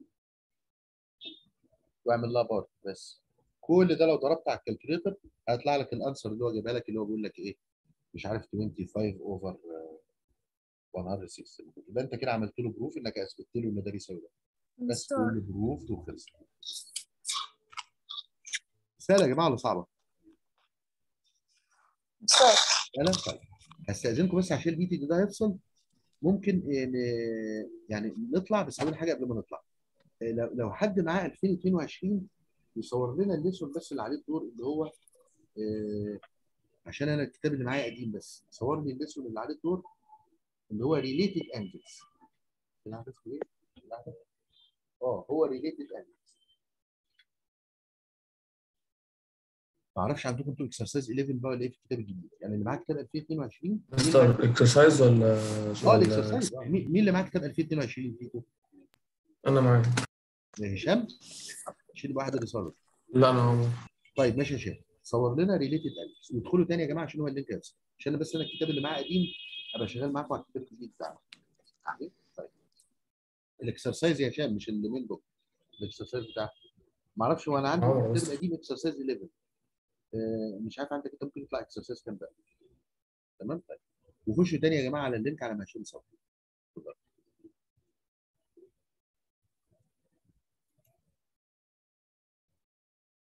واعمل لها باور بس كل ده لو ضربت على الكالكوليتر هيطلع لك الانسر اللي هو جايبها لك اللي هو بيقول لك ايه مش عارف 25 اوفر 160 يبقى انت كده عملت له بروف انك اثبتت له ان ده بيساوي ده بس تقول له بروف وخلص سهله يا جماعه ولا صعبه؟ سهله طيب هستاذنكم بس عشان الميتنج ده هيفصل ممكن ن- يعني نطلع بس اقول حاجه قبل ما نطلع لو لو حد معاه 2022 يصور لنا الليسون بس اللي عليه الدور اللي هو آه، عشان انا الكتاب اللي معايا قديم بس صور لي الليسون اللي عليه الدور اللي هو ريليتد انجلز اه هو ريليتد انجلز ما اعرفش عندكم انتوا اكسرسايز 11 بقى ولا ايه في الكتاب الجديد يعني اللي معاه كتاب 2022 مستر اكسرسايز ولا اه ولا الاكسرسايز آه، مين مين اللي معاه كتاب 2022 فيكم؟ انا معاك هشام شيل واحد اللي صور لا انا هو طيب ماشي يا هشام صور لنا ريليتد انجلز وادخلوا تاني يا جماعه عشان هو اللينك يفصل عشان بس انا الكتاب اللي معايا قديم ابقى شغال معاكم على الكتاب الجديد بتاعنا طيب الاكسرسايز يا هشام مش المين بوك الاكسرسايز بتاعك ما اعرفش هو انا عندي اه، في الكتاب بس. القديم اكسرسايز 11 آه، مش عارف عندك كتاب ممكن يطلع اكسرسايز كام بقى تمام طيب وخشوا تاني يا جماعه على اللينك على ما هشام صور اتفضل